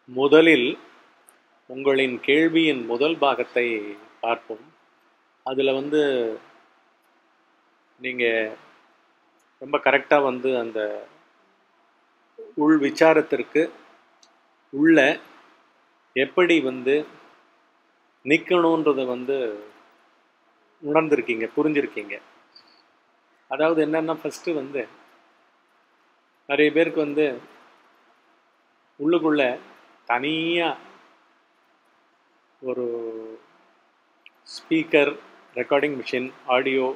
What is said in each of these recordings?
முதலில் உங்களின் கேள்வியின் முதல் பாகத்தை பார்ப்போம் அதில் வந்து நீங்கள் ரொம்ப கரெக்டாக வந்து அந்த உள் விசாரத்திற்கு உள்ள எப்படி வந்து நிற்கணுன்றதை வந்து உணர்ந்திருக்கீங்க புரிஞ்சிருக்கீங்க அதாவது என்னன்னா ஃபஸ்ட்டு வந்து நிறைய பேருக்கு வந்து உள்ளுக்குள்ள தனியாக ஒரு speaker recording machine audio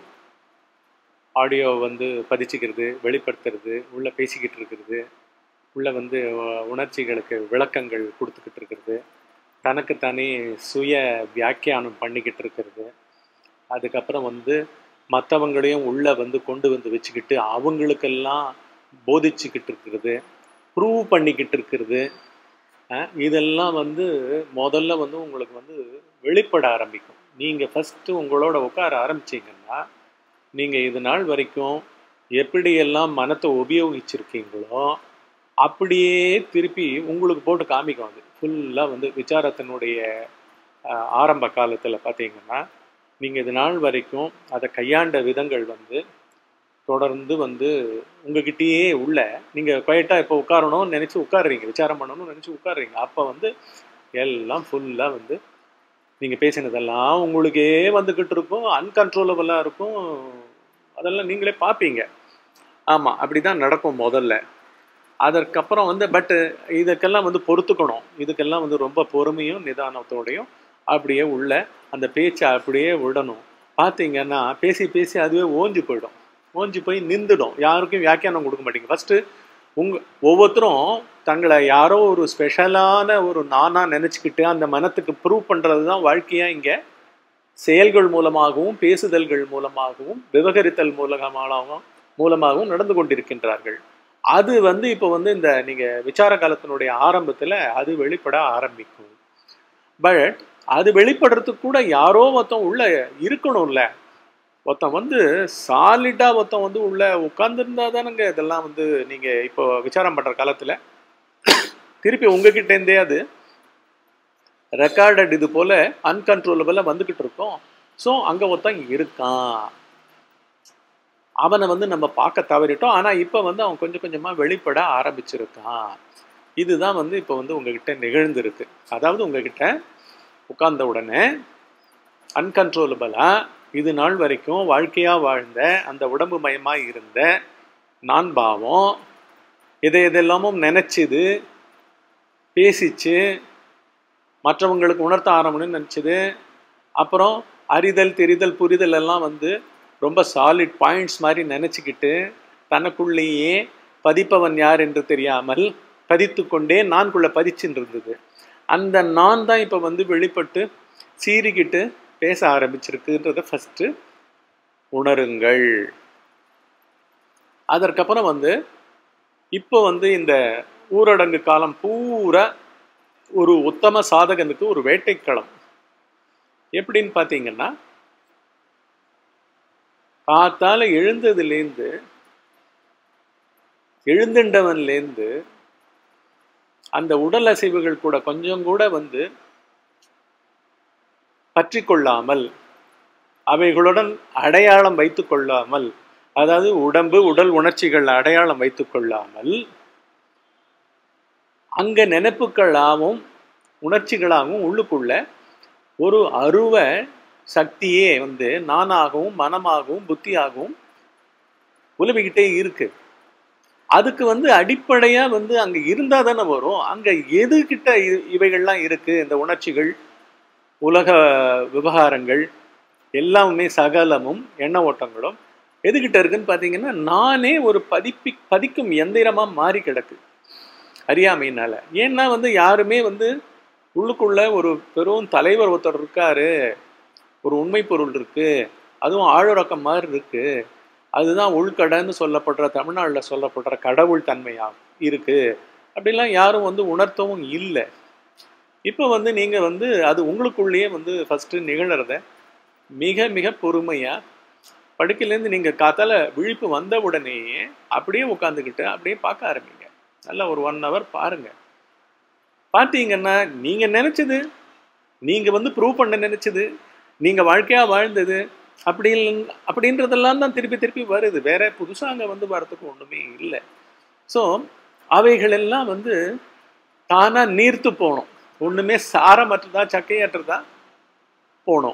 audio வந்து பதிச்சுக்கிறது வெளிப்படுத்துறது உள்ளே பேசிக்கிட்டு இருக்கிறது உள்ளே வந்து அஹ், உணர்ச்சிகளுக்கு விளக்கங்கள் கொடுத்துக்கிட்டு இருக்கிறது தனக்குத்தானே சுய வியாக்கியானம் பண்ணிக்கிட்டு இருக்கிறது அதுக்கப்புறம் வந்து மற்றவங்களையும் உள்ளே வந்து கொண்டு வந்து வச்சுக்கிட்டு அவங்களுக்கெல்லாம் போதிச்சுக்கிட்டு இருக்கிறது ப்ரூவ் பண்ணிக்கிட்டு இருக்கிறது அஹ், இதெல்லாம் வந்து முதல்ல வந்து உங்களுக்கு வந்து வெளிப்பட ஆரம்பிக்கும் நீங்கள் ஃபஸ்ட்டு உங்களோட உட்கார ஆரம்பிச்சீங்கன்னா நீங்கள் இது நாள் வரைக்கும் எப்படியெல்லாம் மனத்தை உபயோகிச்சிருக்கீங்களோ அப்படியே திருப்பி உங்களுக்கு போட்டு காமிக்கும் அது ஃபுல்லாக வந்து விசாரத்தினுடைய அஹ், ஆரம்ப காலத்தில் பார்த்தீங்கன்னா நீங்கள் இது நாள் வரைக்கும் அதை கையாண்ட விதங்கள் வந்து தொடர்ந்து வந்து உங்ககிட்டயே உள்ள நீங்கள் குவைட்டாக இப்போ உட்காரணும்னு நினச்சி உட்காருறீங்க விசாரம் பண்ணணும்னு நினச்சி உட்காருறீங்க அப்போ வந்து எல்லாம் ஃபுல்லாக வந்து நீங்கள் பேசினதெல்லாம் உங்களுக்கே வந்துக்கிட்டு இருக்கும் அன்கன்ட்ரோலபிளாக இருக்கும் அதெல்லாம் நீங்களே பார்ப்பீங்க ஆமாம் அப்படி தான் நடக்கும் முதல்ல அதற்கப்புறம் வந்து பட்டு இதுக்கெல்லாம் வந்து பொறுத்துக்கணும் இதுக்கெல்லாம் வந்து ரொம்ப பொறுமையும் நிதானத்தோடையும் அப்படியே உள்ள அந்த பேச்சை அப்படியே விடணும் பார்த்தீங்கன்னா பேசி பேசி அதுவே ஓஞ்சு போயிடும் ஓஞ்சு போய் நின்றுடும் யாருக்கும் வியாக்கியானம் கொடுக்க மாட்டீங்க ஃபஸ்ட்டு உங்க ஒவ்வொருத்தரும் தங்களை யாரோ ஒரு ஸ்பெஷலான ஒரு நானா நினச்சிக்கிட்டு அந்த மனத்துக்கு ப்ரூவ் பண்ணுறது தான் வாழ்க்கையாக இங்கே செயல்கள் மூலமாகவும் பேசுதல்கள் மூலமாகவும் விவகரித்தல் மூலமாகவும் மூலமாகவும் நடந்து கொண்டிருக்கின்றார்கள் அது வந்து இப்போ வந்து இந்த நீங்கள் விசார காலத்தினுடைய ஆரம்பத்தில் அது வெளிப்பட ஆரம்பிக்கும் பட் அது வெளிப்படுறதுக்கு கூட யாரோ ஒருத்தன் உள்ள இருக்கணும்ல ஒருத்தன் வந்து சாலிடாக ஒருத்தன் வந்து உள்ள உட்காந்துருந்தா தானங்க இதெல்லாம் வந்து நீங்கள் இப்போ விசாரம் பண்ணுற காலத்தில் திருப்பி உங்ககிட்டேருந்தே அது ரெக்கார்டட் இது போல் அன்கன்ட்ரோலபிளாக வந்துக்கிட்டு இருக்கோம் ஸோ அங்கே ஒருத்தன் இருக்கான் அவனை வந்து நம்ம பார்க்க தவறிட்டோம் ஆனால் இப்போ வந்து அவன் கொஞ்சம் கொஞ்சமாக வெளிப்பட ஆரம்பிச்சிருக்கான் இதுதான் வந்து இப்போ வந்து உங்ககிட்ட நிகழ்ந்திருக்கு அதாவது உங்ககிட்ட உட்கார்ந்த உடனே அன்கன்ட்ரோலபிளாக இது நாள் வரைக்கும் வாழ்க்கையாக வாழ்ந்த அந்த உடம்பு மயமாக இருந்த நான் பாவம் எதை எதெல்லாமும் நினச்சிது பேசிச்சு மற்றவங்களுக்கு உணர்த்த ஆரம்பணும்னு நினச்சிது அப்புறம் அறிதல் தெரிதல் புரிதல் எல்லாம் வந்து ரொம்ப சாலிட் பாயிண்ட்ஸ் மாதிரி நினச்சிக்கிட்டு தனக்குள்ளேயே பதிப்பவன் யார் என்று தெரியாமல் பதித்து கொண்டே நான்குள்ள பதிச்சுன்னு இருந்தது அந்த நான் தான் இப்போ வந்து வெளிப்பட்டு சீறிக்கிட்டு பேச ஆரம்பிச்சிருக்குன்றத ஃபஸ்ட்டு உணருங்கள் அதற்கப்புறம் வந்து இப்போ வந்து இந்த ஊரடங்கு காலம் பூரா ஒரு உத்தம சாதகனுக்கு ஒரு வேட்டைக்களம் எப்படின்னு பார்த்தீங்கன்னா காத்தால எழுந்ததுலேருந்து எழுந்துண்டவன்லேருந்து அந்த உடல் அசைவுகள் கூட கொஞ்சம் கூட வந்து பற்றி கொள்ளாமல் அவைகளுடன் அடையாளம் வைத்து கொள்ளாமல் அதாவது உடம்பு உடல் உணர்ச்சிகள் அடையாளம் வைத்து கொள்ளாமல் அங்க நினைப்புகளாகவும் உணர்ச்சிகளாகவும் உள்ளுக்குள்ள ஒரு அருவ சக்தியே வந்து நானாகவும் மனமாகவும் புத்தியாகவும் உலவிக்கிட்டே இருக்கு அதுக்கு வந்து அடிப்படையா வந்து அங்க இருந்தா தானே வரும் அங்க எது கிட்ட இ- இவைகள்லாம் இருக்கு இந்த உணர்ச்சிகள் உலக விவகாரங்கள் எல்லாமே சகலமும் எண்ண ஓட்டங்களும் எதுகிட்ட இருக்குன்னு பார்த்தீங்கன்னா நானே ஒரு பதிப்பி பதிக்கும் எந்திரமா மாறி கிடக்கு அறியாமையினால ஏன்னா வந்து யாருமே வந்து உள்ளுக்குள்ள ஒரு பெரும் தலைவர் ஒருத்தர் இருக்காரு ஒரு உண்மை பொருள் இருக்கு அதுவும் ஆழறக்கம் மாதிரி இருக்கு அதுதான் உள்கடன்னு சொல்லப்படுற தமிழ்நாட்டில் சொல்லப்படுற கடவுள் தன்மையா இருக்கு அப்படிலாம் யாரும் வந்து உணர்த்தவும் இல்லை இப்போ வந்து நீங்கள் வந்து அது உங்களுக்குள்ளேயே வந்து ஃபஸ்ட்டு நிகழறத மிக மிக பொறுமையாக படுக்கையிலேருந்து நீங்கள் காத்தால விழிப்பு வந்த உடனேயே அப்படியே உட்காந்துக்கிட்டு அப்படியே பார்க்க ஆரம்பிங்க நல்லா ஒரு ஒன் ஹவர் பாருங்க பார்த்தீங்கன்னா நீங்க நினைச்சது நீங்க வந்து ப்ரூவ் பண்ண நினைச்சது நீங்க வாழ்க்கையா வாழ்ந்தது அப்படி இல்ல- அப்படின்றதெல்லாம் தான் திருப்பி திருப்பி வருது வேற புதுசா அங்க வந்து வரதுக்கு ஒண்ணுமே இல்லை ஸோ அவைகள் எல்லாம் வந்து தானா நீர்த்து போகணும் ஒண்ணுமே சாரமற்றதா சக்கையற்றதா போகணும்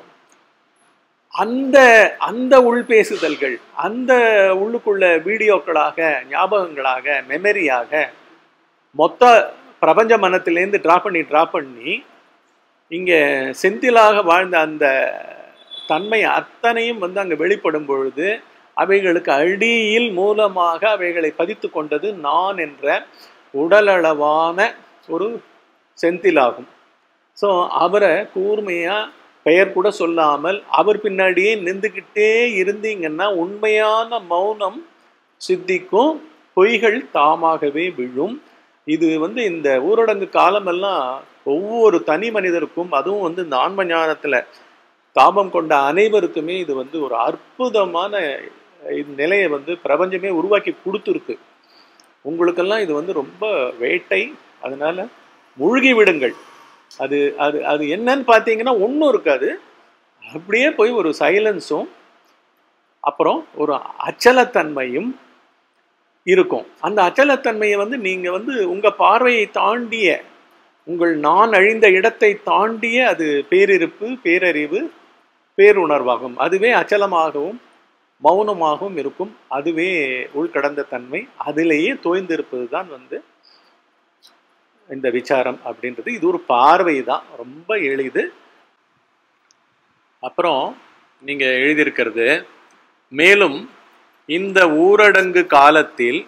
அந்த அந்த உள்பேசுதல்கள் அந்த உள்ளுக்குள்ள வீடியோக்களாக ஞாபகங்களாக மெமரியாக மொத்த பிரபஞ்ச மனத்திலேருந்து ட்ரா பண்ணி ட்ரா பண்ணி இங்கே செந்திலாக வாழ்ந்த அந்த தன்மை அத்தனையும் வந்து அங்கே வெளிப்படும் பொழுது அவைகளுக்கு அடியில் மூலமாக அவைகளை பதித்து கொண்டது நான் என்ற உடலளவான ஒரு செந்திலாகும் ஸோ அவரை கூர்மையாக பெயர் கூட சொல்லாமல் அவர் பின்னாடியே நின்றுக்கிட்டே இருந்தீங்கன்னா உண்மையான மௌனம் சித்திக்கும் பொய்கள் தாமாகவே விழும் இது வந்து இந்த ஊரடங்கு காலமெல்லாம் ஒவ்வொரு தனி மனிதருக்கும் அதுவும் வந்து இந்த ஆன்ம ஞானத்துல தாபம் கொண்ட அனைவருக்குமே இது வந்து ஒரு அற்புதமான இந்த நிலையை வந்து பிரபஞ்சமே உருவாக்கி கொடுத்துருக்கு உங்களுக்கெல்லாம் இது வந்து ரொம்ப வேட்டை அதனால மூழ்கி விடுங்கள் அது அது அது என்னன்னு பார்த்தீங்கன்னா ஒன்றும் இருக்காது அப்படியே போய் ஒரு சைலன்ஸும் அப்புறம் ஒரு அச்சலத்தன்மையும் இருக்கும் அந்த அச்சலத்தன்மையை வந்து நீங்க வந்து உங்க பார்வையை தாண்டிய உங்கள் நான் அழிந்த இடத்தை தாண்டிய அது பேரிருப்பு பேரறிவு பேருணர்வாகும் அதுவே அச்சலமாகவும் மௌனமாகவும் இருக்கும் அதுவே உள்கடந்த தன்மை அதிலேயே தோய்ந்திருப்பது தான் வந்து இந்த விசாரம் அப்படின்றது இது ஒரு பார்வை தான் ரொம்ப எளிது அப்புறம் நீங்க எழுதியிருக்கிறது மேலும் இந்த ஊரடங்கு காலத்தில்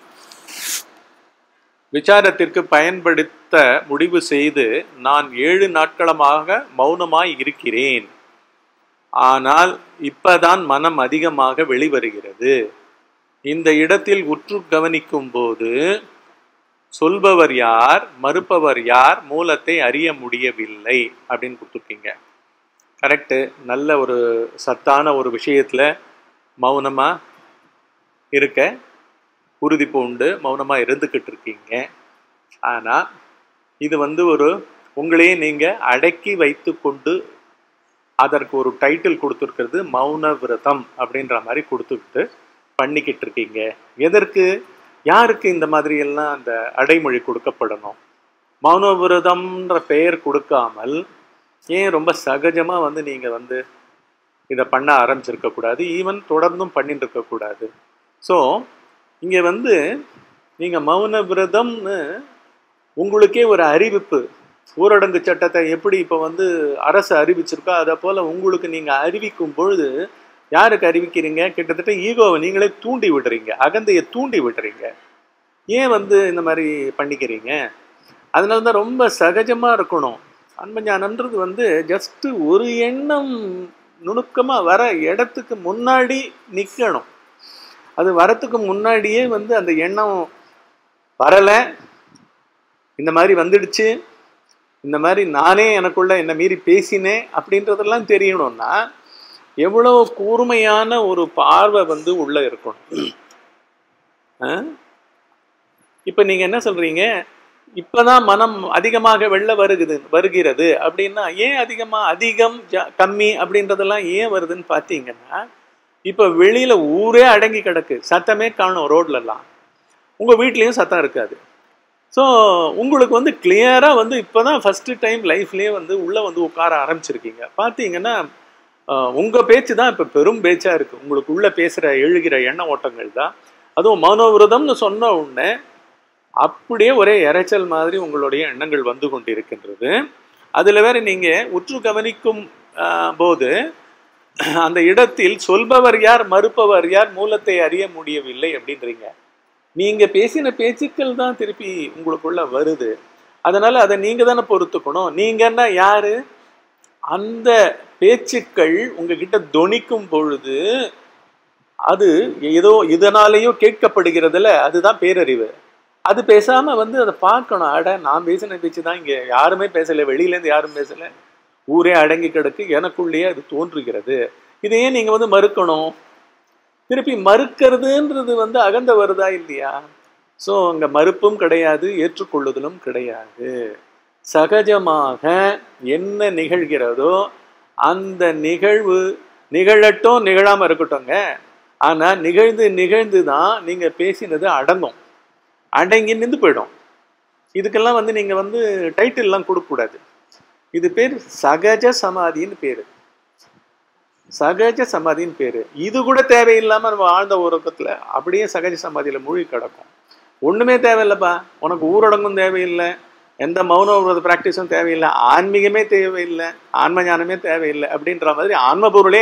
விசாரத்திற்கு பயன்படுத்த முடிவு செய்து நான் ஏழு நாட்களமாக மௌனமாய் இருக்கிறேன் ஆனால் இப்பதான் மனம் அதிகமாக வெளிவருகிறது இந்த இடத்தில் உற்று கவனிக்கும் போது சொல்பவர் யார் மறுப்பவர் யார் மூலத்தை அறிய முடியவில்லை அப்படின்னு கொடுத்துருக்கீங்க கரெக்டு நல்ல ஒரு சத்தான ஒரு விஷயத்துல மௌனமா இருக்க உறுதி பூண்டு மௌனமா இருந்துக்கிட்டு இருக்கீங்க ஆனா இது வந்து ஒரு உங்களையே நீங்க அடக்கி வைத்து கொண்டு அதற்கு ஒரு டைட்டில் கொடுத்துருக்கிறது மௌன விரதம் அப்படின்ற மாதிரி கொடுத்துக்கிட்டு பண்ணிக்கிட்டு இருக்கீங்க எதற்கு யாருக்கு இந்த மாதிரி எல்லாம் அந்த அடைமொழி கொடுக்கப்படணும் மௌன விரதம்ன்ற பெயர் கொடுக்காமல் ஏன் ரொம்ப சகஜமா வந்து நீங்க வந்து இதை பண்ண ஆரம்பிச்சிருக்க கூடாது ஈவன் தொடர்ந்தும் பண்ணிட்டு இருக்க கூடாது ஸோ இங்க வந்து நீங்க மௌன விரதம்னு உங்களுக்கே ஒரு அறிவிப்பு ஊரடங்கு சட்டத்தை எப்படி இப்போ வந்து அரசு அறிவிச்சிருக்கோ அதை போல உங்களுக்கு நீங்க அறிவிக்கும் பொழுது யாருக்கு அறிவிக்கிறீங்க கிட்டத்தட்ட ஈகோவை நீங்களே தூண்டி விடுறீங்க அகந்தையை தூண்டி விடுறீங்க ஏன் வந்து இந்த மாதிரி பண்ணிக்கிறீங்க அதனால தான் ரொம்ப சகஜமா இருக்கணும் அன்பஞானம்ன்றது வந்து ஜஸ்ட் ஒரு எண்ணம் நுணுக்கமா வர இடத்துக்கு முன்னாடி நிக்கணும் அது வரத்துக்கு முன்னாடியே வந்து அந்த எண்ணம் வரலை இந்த மாதிரி வந்துடுச்சு இந்த மாதிரி நானே எனக்குள்ள என்னை மீறி பேசினேன் அப்படின்றதெல்லாம் தெரியணும்னா எவ்வளவு கூர்மையான ஒரு பார்வை வந்து உள்ள இருக்கணும் ஆ? இப்ப நீங்க என்ன சொல்றீங்க இப்பதான் மனம் அதிகமாக வெளில வருகுது வருகிறது அப்படின்னா ஏன் அதிகமா அதிகம் ஜா- கம்மி அப்படின்றதெல்லாம் ஏன் வருதுன்னு பார்த்தீங்கன்னா இப்ப வெளியில ஊரே அடங்கி கிடக்கு சத்தமே காணும் ரோட்ல எல்லாம் உங்க வீட்லயும் சத்தம் இருக்காது ஸோ உங்களுக்கு வந்து கிளியரா வந்து இப்பதான் ஃபர்ஸ்ட் டைம் லைஃப்லயே வந்து உள்ள வந்து உட்கார ஆரம்பிச்சிருக்கீங்க பார்த்தீங்கன்னா ஆஹ், உங்க பேச்சு தான் இப்ப பெரும் பேச்சா இருக்கு உங்களுக்கு உள்ள பேசுற எழுகிற எண்ண ஓட்டங்கள் தான் அதுவும் மனோவிரதம்னு சொன்ன உடனே அப்படியே ஒரே இரைச்சல் மாதிரி உங்களுடைய எண்ணங்கள் வந்து கொண்டிருக்கின்றது அதுல வேற நீங்க உற்று கவனிக்கும் ஆஹ், போது அந்த இடத்தில் சொல்பவர் யார் மறுப்பவர் யார் மூலத்தை அறிய முடியவில்லை அப்படின்றீங்க நீங்க பேசின பேச்சுக்கள் தான் திருப்பி உங்களுக்குள்ள வருது அதனால அதை நீங்க தானே பொறுத்துக்கணும் நீங்கன்னா யாரு அந்த பேச்சுக்கள் உங்ககிட்ட தொனிக்கும் பொழுது அது ஏதோ இதனாலேயோ கேட்கப்படுகிறதுல அதுதான் பேரறிவு அது பேசாம வந்து அதை பார்க்கணும் அட நான் பேசின பேச்சு தான் இங்க யாருமே பேசல வெளியில இருந்து யாரும் பேசல ஊரே அடங்கி கிடக்கு எனக்குள்ளேயே அது தோன்றுகிறது இதையே நீங்க வந்து மறுக்கணும் திருப்பி மறுக்கிறதுன்றது வந்து அகந்த வருதா இல்லையா ஸோ அங்க மறுப்பும் கிடையாது ஏற்றுக்கொள்ளுதலும் கிடையாது சகஜமாக என்ன நிகழ்கிறதோ அந்த நிகழ்வு நிகழட்டும் நிகழாம இருக்கட்டும்ங்க ஆனா நிகழ்ந்து நிகழ்ந்து தான் நீங்க பேசினது அடங்கும் அடங்கி நின்று போயிடும் இதுக்கெல்லாம் வந்து நீங்க வந்து டைட்டில்லாம் கொடுக்கக்கூடாது இது பேர் சகஜ சமாதின்னு பேரு சகஜ சமாதின்னு பேரு இது கூட தேவையில்லாம நம்ம ஆழ்ந்த உறக்கத்துல அப்படியே சகஜ சமாதியில மூழ்கி கிடக்கும் ஒண்ணுமே தேவையில்லைப்பா உனக்கு ஊரடங்கும் தேவையில்லை எந்த மௌன விரத பிராக்டிஸும் தேவையில்லை ஆன்மீகமே தேவையில்லை ஆன்ம ஞானமே தேவையில்லை அப்படின்ற மாதிரி ஆன்ம பொருளே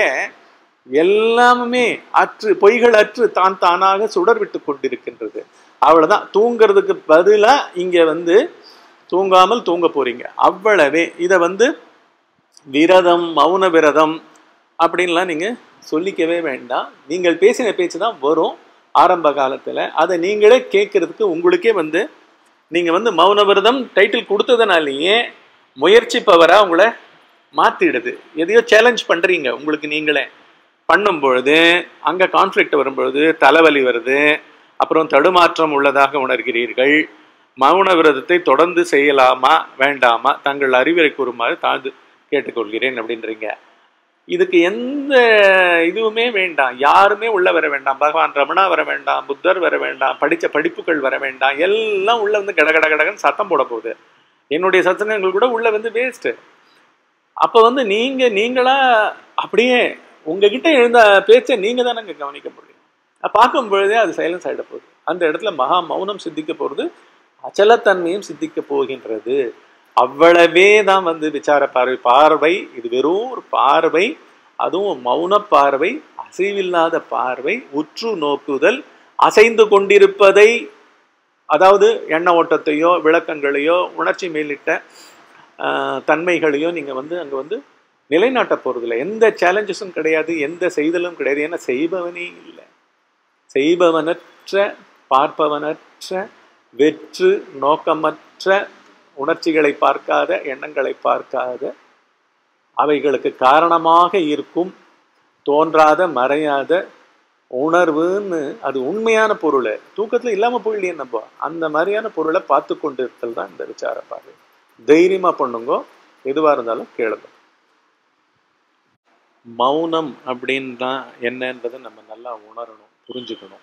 எல்லாமே அற்று பொய்கள் அற்று தான் தானாக சுடர் விட்டு கொண்டிருக்கின்றது அவ்வளவுதான் தூங்குறதுக்கு பதிலா இங்க வந்து தூங்காமல் தூங்க போறீங்க அவ்வளவே இதை வந்து விரதம் மௌன விரதம் அப்படின்லாம் நீங்க சொல்லிக்கவே வேண்டாம் நீங்கள் பேசின பேச்சு தான் வரும் ஆரம்ப காலத்துல அதை நீங்களே கேட்கறதுக்கு உங்களுக்கே வந்து நீங்க வந்து மௌன விரதம் டைட்டில் கொடுத்ததுனாலேயே முயற்சி பவரா உங்களை மாத்திடுது எதையோ சேலஞ்ச் பண்றீங்க உங்களுக்கு நீங்களே பண்ணும் பொழுது அங்க கான்ஃப்ளிக்ட் வரும்பொழுது தலைவலி வருது அப்புறம் தடுமாற்றம் உள்ளதாக உணர்கிறீர்கள் மௌன விரதத்தை தொடர்ந்து செய்யலாமா வேண்டாமா தங்கள் அறிவுரை கூறுமாறு தாழ்ந்து கேட்டுக்கொள்கிறேன் அப்படின்றீங்க இதுக்கு எந்த இதுவுமே வேண்டாம் யாருமே உள்ள வர வேண்டாம் பகவான் ரமணா வர வேண்டாம் புத்தர் வர வேண்டாம் படித்த படிப்புகள் வர வேண்டாம் எல்லாம் உள்ள வந்து கட கட கடகன்னு சத்தம் போட போகுது என்னுடைய சத்தனங்கள் கூட உள்ள வந்து வேஸ்ட்டு அப்போ வந்து நீங்க நீங்களா அப்படியே உங்ககிட்ட எழுந்த பேச்சை நீங்க தானே கவனிக்க முடியும் பார்க்கும் பொழுதே அது சைலன்ஸ் ஆகிட போகுது அந்த இடத்துல மகா மௌனம் சித்திக்க போகிறது அச்சலத்தன்மையும் சித்திக்க போகின்றது அவ்வளவே தான் வந்து விசார பார்வை பார்வை இது வெறும் ஒரு பார்வை அதுவும் மௌன பார்வை அசைவில்லாத பார்வை உற்று நோக்குதல் அசைந்து கொண்டிருப்பதை அதாவது எண்ண ஓட்டத்தையோ விளக்கங்களையோ உணர்ச்சி மேலிட்ட தன்மைகளையோ நீங்கள் வந்து அங்கே வந்து நிலைநாட்ட போகிறதில்ல எந்த சேலஞ்சஸும் கிடையாது எந்த செய்தலும் கிடையாது ஏன்னா செய்பவனே இல்லை செய்பவனற்ற பார்ப்பவனற்ற வெற்று நோக்கமற்ற உணர்ச்சிகளை பார்க்காத எண்ணங்களை பார்க்காத அவைகளுக்கு காரணமாக இருக்கும் தோன்றாத மறையாத உணர்வுன்னு அது உண்மையான பொருளை தூக்கத்தில் இல்லாமல் போயிடலையே நம்ம அந்த மாதிரியான பொருளை பார்த்து கொண்டு இருத்தல் தான் இந்த விசார பார்வை தைரியமாக பண்ணுங்க எதுவாக இருந்தாலும் கேளுங்க மௌனம் அப்படின்னா என்னன்றதை நம்ம நல்லா உணரணும் புரிஞ்சுக்கணும்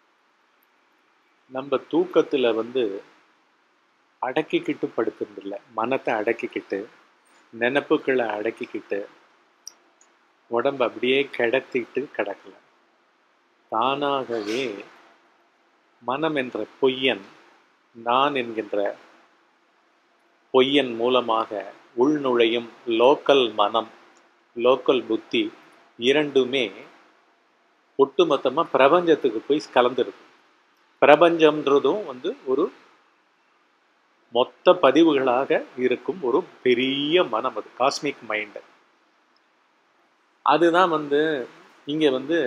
நம்ம தூக்கத்தில் வந்து அடக்கிக்கிட்டு படுத்துறதில்ல மனத்தை அடக்கிக்கிட்டு நினப்புகளை அடக்கிக்கிட்டு உடம்பு அப்படியே கிடத்திட்டு கிடக்கல தானாகவே மனம் என்ற பொய்யன் நான் என்கின்ற பொய்யன் மூலமாக உள்நுழையும் லோக்கல் மனம் லோக்கல் புத்தி இரண்டுமே ஒட்டுமொத்தமாக பிரபஞ்சத்துக்கு போய் கலந்துருக்கு பிரபஞ்சம்ன்றதும் வந்து ஒரு மொத்த பதிவுகளாக இருக்கும் ஒரு பெரிய மனம் அது காஸ்மிக் மைண்டு அதுதான் வந்து இங்கே வந்து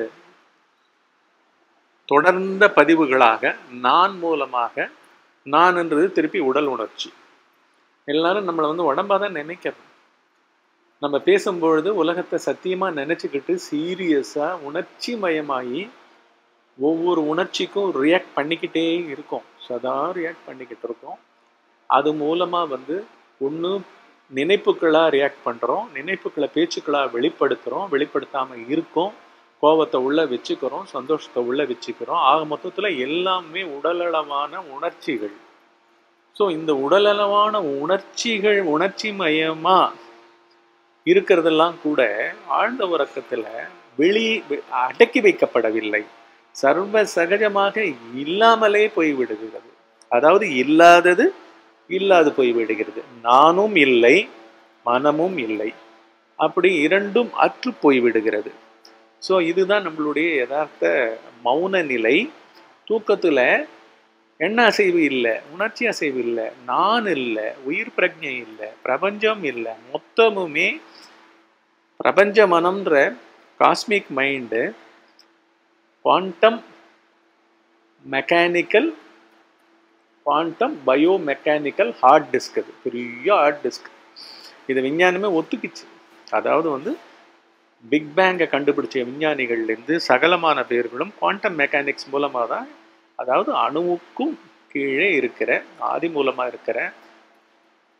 தொடர்ந்த பதிவுகளாக நான் மூலமாக நான்ன்றது திருப்பி உடல் உணர்ச்சி எல்லாரும் நம்மளை வந்து உடம்பாக தான் நினைக்கிறோம் நம்ம பேசும்பொழுது உலகத்தை சத்தியமாக நினச்சிக்கிட்டு சீரியஸாக உணர்ச்சி மயமாகி ஒவ்வொரு உணர்ச்சிக்கும் ரியாக்ட் பண்ணிக்கிட்டே இருக்கோம் சதா ரியாக்ட் பண்ணிக்கிட்டு இருக்கோம் அது மூலமாக வந்து ஒன்று நினைப்புகளாக ரியாக்ட் பண்ணுறோம் நினைப்புகளை பேச்சுக்களாக வெளிப்படுத்துகிறோம் வெளிப்படுத்தாமல் இருக்கோம் கோபத்தை உள்ளே வச்சுக்கிறோம் சந்தோஷத்தை உள்ளே வச்சுக்கிறோம் ஆக மொத்தத்தில் எல்லாமே உடலளவான உணர்ச்சிகள் ஸோ இந்த உடலளவான உணர்ச்சிகள் உணர்ச்சி மயமாக இருக்கிறதெல்லாம் கூட ஆழ்ந்த உறக்கத்தில் வெளி அடக்கி வைக்கப்படவில்லை சர்வ சகஜமாக இல்லாமலே போய்விடுகிறது அதாவது இல்லாதது இல்லாது போய்விடுகிறது நானும் இல்லை மனமும் இல்லை அப்படி இரண்டும் அற்று போய்விடுகிறது ஸோ இதுதான் நம்மளுடைய யதார்த்த மௌன நிலை தூக்கத்தில் எண்ண அசைவு இல்லை உணர்ச்சி அசைவு இல்லை நான் இல்லை உயிர் பிரஜை இல்லை பிரபஞ்சம் இல்லை மொத்தமுமே பிரபஞ்ச மனம்ன்ற cosmic mind quantum mechanical quantum bio mechanical hard disk அது பெரிய ஹார்ட் டிஸ்க் இது விஞ்ஞானமே ஒத்துக்கிச்சு அதாவது வந்து பிக் பேங்கை கண்டுபிடிச்ச விஞ்ஞானிகள்லேருந்து சகலமான பேர்களும் குவாண்டம் மெக்கானிக்ஸ் மூலமாக தான் அதாவது அணுவுக்கும் கீழே இருக்கிற ஆதி மூலமாக இருக்கிற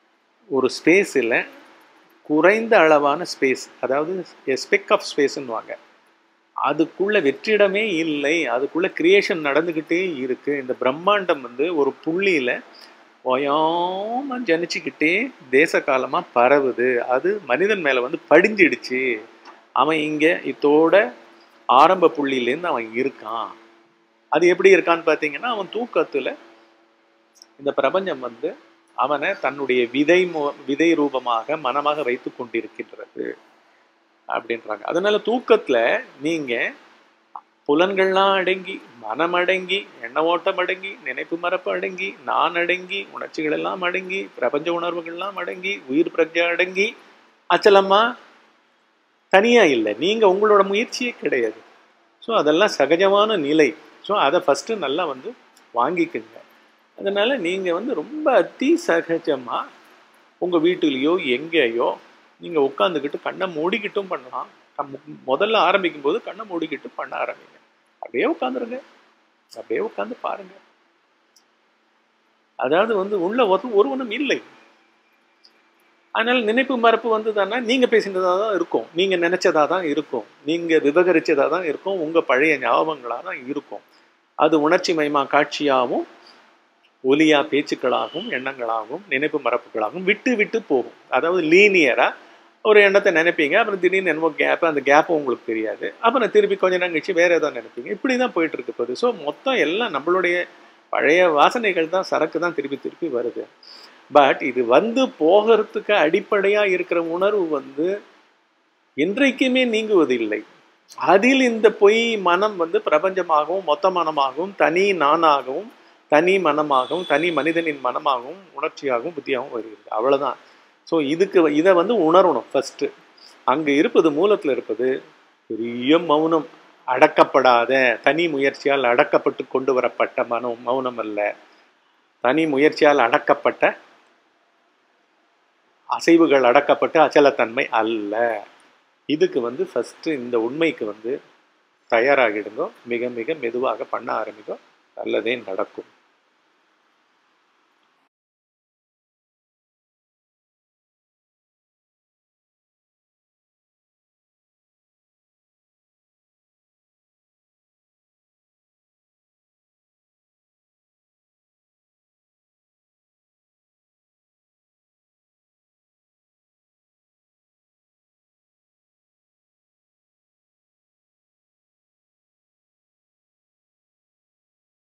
ஒரு ஸ்பேஸில் குறைந்த அளவான ஸ்பேஸ் அதாவது ஸ்பெக் ஆஃப் ஸ்பேஸ்ன்னுவாங்க அதுக்குள்ள வெற்றிடமே இல்லை அதுக்குள்ள கிரியேஷன் நடந்துக்கிட்டே இருக்கு இந்த பிரம்மாண்டம் வந்து ஒரு புள்ளியில ஓயாம ஜனிச்சுக்கிட்டே தேச காலமா பரவுது அது மனிதன் மேல வந்து படிஞ்சிடுச்சு அவன் இங்க இதோட ஆரம்ப புள்ளியிலேருந்து அவன் இருக்கான் அது எப்படி இருக்கான்னு பார்த்தீங்கன்னா அவன் தூக்கத்துல இந்த பிரபஞ்சம் வந்து அவனை தன்னுடைய விதை மு- விதை ரூபமாக மனமாக வைத்து கொண்டிருக்கின்றது அப்படின்றாங்க அதனால தூக்கத்துல நீங்க புலன்கள்லாம் அடங்கி மனம் அடங்கி எண்ண ஓட்டம் அடங்கி நினைப்பு மரப்பு அடங்கி நான் அடங்கி உணர்ச்சிகள் எல்லாம் அடங்கி பிரபஞ்ச உணர்வுகள்லாம் அடங்கி உயிர் பிரஜை அடங்கி அச்சலமா தனியா இல்லை நீங்க உங்களோட முயற்சியே கிடையாது ஸோ அதெல்லாம் சகஜமான நிலை ஸோ அதை ஃபஸ்ட்டு நல்லா வந்து வாங்கிக்குங்க அதனால நீங்க வந்து ரொம்ப அதி சகஜமா உங்க வீட்டுலேயோ எங்கேயோ நீங்க உட்காந்துக்கிட்டு கண்ணை மூடிக்கிட்டும் பண்ணலாம் கம்- முதல்ல ஆரம்பிக்கும் போது கண்ணை மூடிக்கிட்டு பண்ண ஆரம்பிங்க அப்படியே உட்காந்துருங்க அப்படியே உட்காந்து பாருங்க அதாவது வந்து உள்ள ஒரு ஒருவனும் இல்லை அதனால நினைப்பு மறப்பு வந்ததுன்னா நீங்க பேசினதா தான் இருக்கும் நீங்க நினைச்சதா தான் இருக்கும் நீங்க விவகரிச்சதா தான் இருக்கும் உங்க பழைய ஞாபகங்களா தான் இருக்கும் அது உணர்ச்சி மயமா காட்சியாகவும் ஒலியா பேச்சுக்களாகவும் எண்ணங்களாகவும் நினைப்பு மரப்புகளாகவும் விட்டு விட்டு போகும் அதாவது லீனியரா ஒரு எண்ணத்தை நினைப்பீங்க அப்புறம் திடீர்னு என்னமோ கேப் அந்த கேப்பும் உங்களுக்கு தெரியாது அப்புறம் திருப்பி கொஞ்ச நேரம் கழிச்சு வேற ஏதாவது நினைப்பீங்க இப்படி தான் போயிட்டு இருக்கு போகுது ஸோ மொத்தம் எல்லாம் நம்மளுடைய பழைய வாசனைகள் தான் சரக்கு தான் திருப்பி திருப்பி வருது பட் இது வந்து போகிறதுக்கு அடிப்படையா இருக்கிற உணர்வு வந்து என்றைக்குமே நீங்குவதில்லை அதில் இந்த பொய் மனம் வந்து பிரபஞ்சமாகவும் மொத்த மனமாகவும் தனி நானாகவும் தனி மனமாகவும் தனி மனிதனின் மனமாகவும் உணர்ச்சியாகவும் புத்தியாகவும் வருகிறது அவ்வளவுதான் ஸோ இதுக்கு இதை வந்து உணரணும் ஃபர்ஸ்ட் அங்கே இருப்பது மூலத்தில் இருப்பது பெரிய மௌனம் அடக்கப்படாத தனி முயற்சியால் அடக்கப்பட்டு கொண்டு வரப்பட்ட மனம் மௌனம் அல்ல தனி முயற்சியால் அடக்கப்பட்ட அசைவுகள் அடக்கப்பட்டு அச்சலத்தன்மை அல்ல இதுக்கு வந்து ஃபர்ஸ்ட் இந்த உண்மைக்கு வந்து தயாராகிடுங்க மிக மிக மெதுவாக பண்ண ஆரம்பிக்கும் நல்லதே நடக்கும்